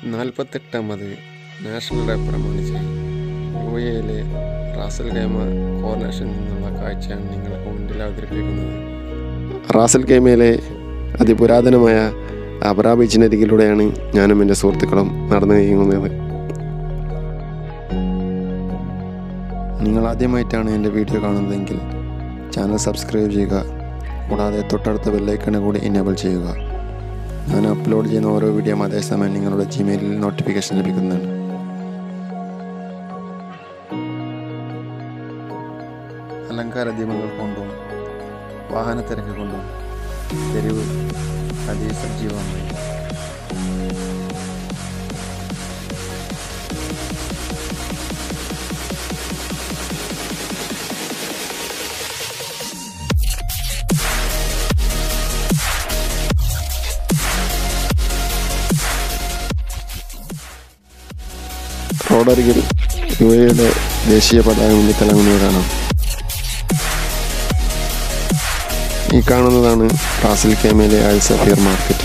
നാൽപ്പത്തെട്ടാമത് national day പ്രമാണിച്ച് U എയിലെ Ras al Khaimah കോർണേഷനിൽ നിന്നുള്ള കാഴ്ചയാണ് നിങ്ങൾക്ക് മുന്നിൽ അവതരിപ്പിക്കുന്നത് റാസൽ ഗൈമയിലെ അതിപുരാതനമായ അബറ ബീച്ചിനരികിലൂടെയാണ് ഞാനും എൻ്റെ സുഹൃത്തുക്കളും നടന്നു നീങ്ങുന്നത് നിങ്ങൾ ആദ്യമായിട്ടാണ് എൻ്റെ വീഡിയോ കാണുന്നതെങ്കിൽ ചാനൽ സബ്സ്ക്രൈബ് ചെയ്യുക കൂടാതെ തൊട്ടടുത്ത ബെല്ലൈക്കണ് കൂടി എനേബിൾ ചെയ്യുക ഞാൻ അപ്ലോഡ് ചെയ്യുന്ന ഓരോ വീഡിയോയും അതേസമയം നിങ്ങളുടെ ജിമെയിലിൽ നോട്ടിഫിക്കേഷൻ ലഭിക്കുന്നതാണ് അലങ്കാര ദീപങ്ങൾ കൊണ്ടും വാഹനത്തിരക്ക് കൊണ്ടും തെരുവ് അതിസജീവമായി റോഡരികിൽ യു എയുടെ ദേശീയ പതാക മുന്നിത്തിളങ്ങുന്നത് കാണാം ഈ കാണുന്നതാണ് റാസൽ കേമയിലെ അൽ സഫീർ മാർക്കറ്റ്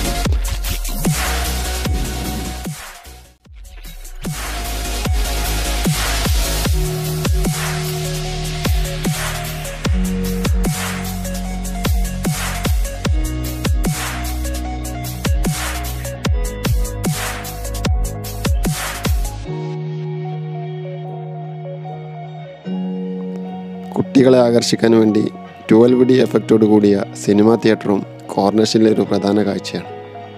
കുട്ടികളെ ആകർഷിക്കാൻ വേണ്ടി ട്വൽവ് ഡി എഫക്റ്റോട് കൂടിയ സിനിമാ തിയേറ്ററും കോർണേഷനിലെ ഒരു പ്രധാന കാഴ്ചയാണ്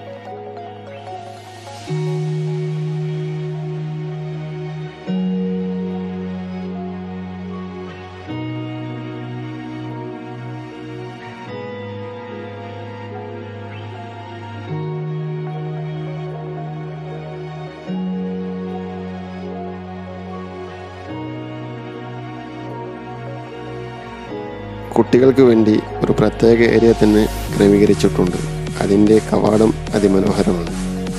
കുട്ടികൾക്ക് വേണ്ടി ഒരു പ്രത്യേക ഏരിയ തന്നെ ക്രമീകരിച്ചിട്ടുണ്ട് അതിൻ്റെ കവാടം അതിമനോഹരമാണ്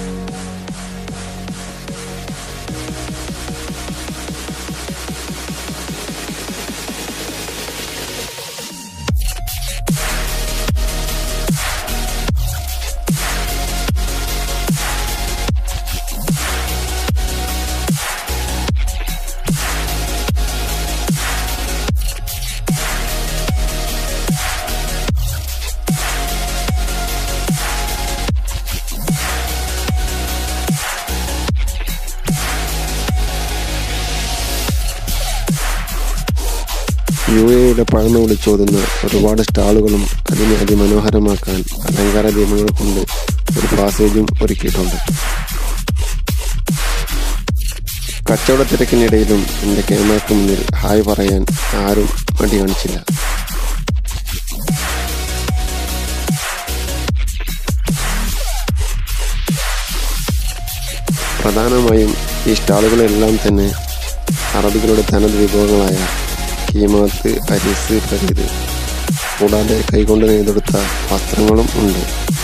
യു എയുടെ പഴമ വിളിച്ചോതുന്ന ഒരുപാട് സ്റ്റാളുകളും അതിനെ അതിമനോഹരമാക്കാൻ അലങ്കാര ദീപങ്ങൾ കൊണ്ട് ഒരു പാസേജും ഒരുക്കിയിട്ടുണ്ട് കച്ചവട തിരക്കിനിടയിലും എൻ്റെ ക്യാമറയ്ക്ക് മുന്നിൽ ഹായ് പറയാൻ ആരും മടി കാണിച്ചില്ല പ്രധാനമായും ഈ സ്റ്റാളുകളെല്ലാം തന്നെ അറബികളുടെ തനത് വിഭവങ്ങളായ കീമാത്ത് അരിസ് ഫരീദ് കൂടാതെ കൈകൊണ്ട് നെയ്തെടുത്ത വസ്ത്രങ്ങളും ഉണ്ട്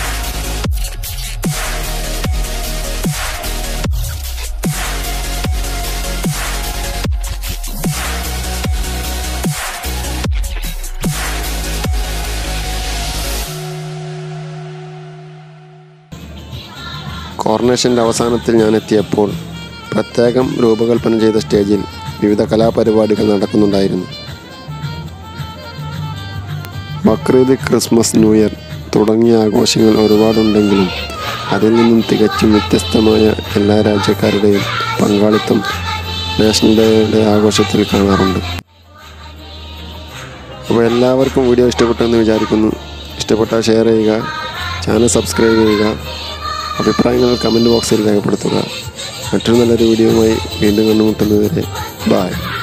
കോർണേഷൻ്റെ അവസാനത്തിൽ ഞാൻ എത്തിയപ്പോൾ പ്രത്യേകം രൂപകൽപ്പന ചെയ്ത സ്റ്റേജിൽ വിവിധ കലാപരിപാടികൾ നടക്കുന്നുണ്ടായിരുന്നു ബക്രീദ് ക്രിസ്മസ് ന്യൂ ഇയർ തുടങ്ങിയ ആഘോഷങ്ങൾ ഒരുപാടുണ്ടെങ്കിലും അതിൽ നിന്നും തികച്ചും വ്യത്യസ്തമായ എല്ലാ രാജ്യക്കാരുടെയും പങ്കാളിത്തം നാഷണൽ ഡേയുടെ ആഘോഷത്തിൽ കാണാറുണ്ട് അപ്പോൾ എല്ലാവർക്കും വീഡിയോ ഇഷ്ടപ്പെട്ടെന്ന് വിചാരിക്കുന്നു ഇഷ്ടപ്പെട്ടാൽ ഷെയർ ചെയ്യുക ചാനൽ സബ്സ്ക്രൈബ് ചെയ്യുക അഭിപ്രായങ്ങൾ കമൻറ്റ് ബോക്സിൽ രേഖപ്പെടുത്തുക മറ്റൊരു നല്ലൊരു വീഡിയോയുമായി വീണ്ടും കണ്ടുമുട്ടുന്നതുവരെ ബായ്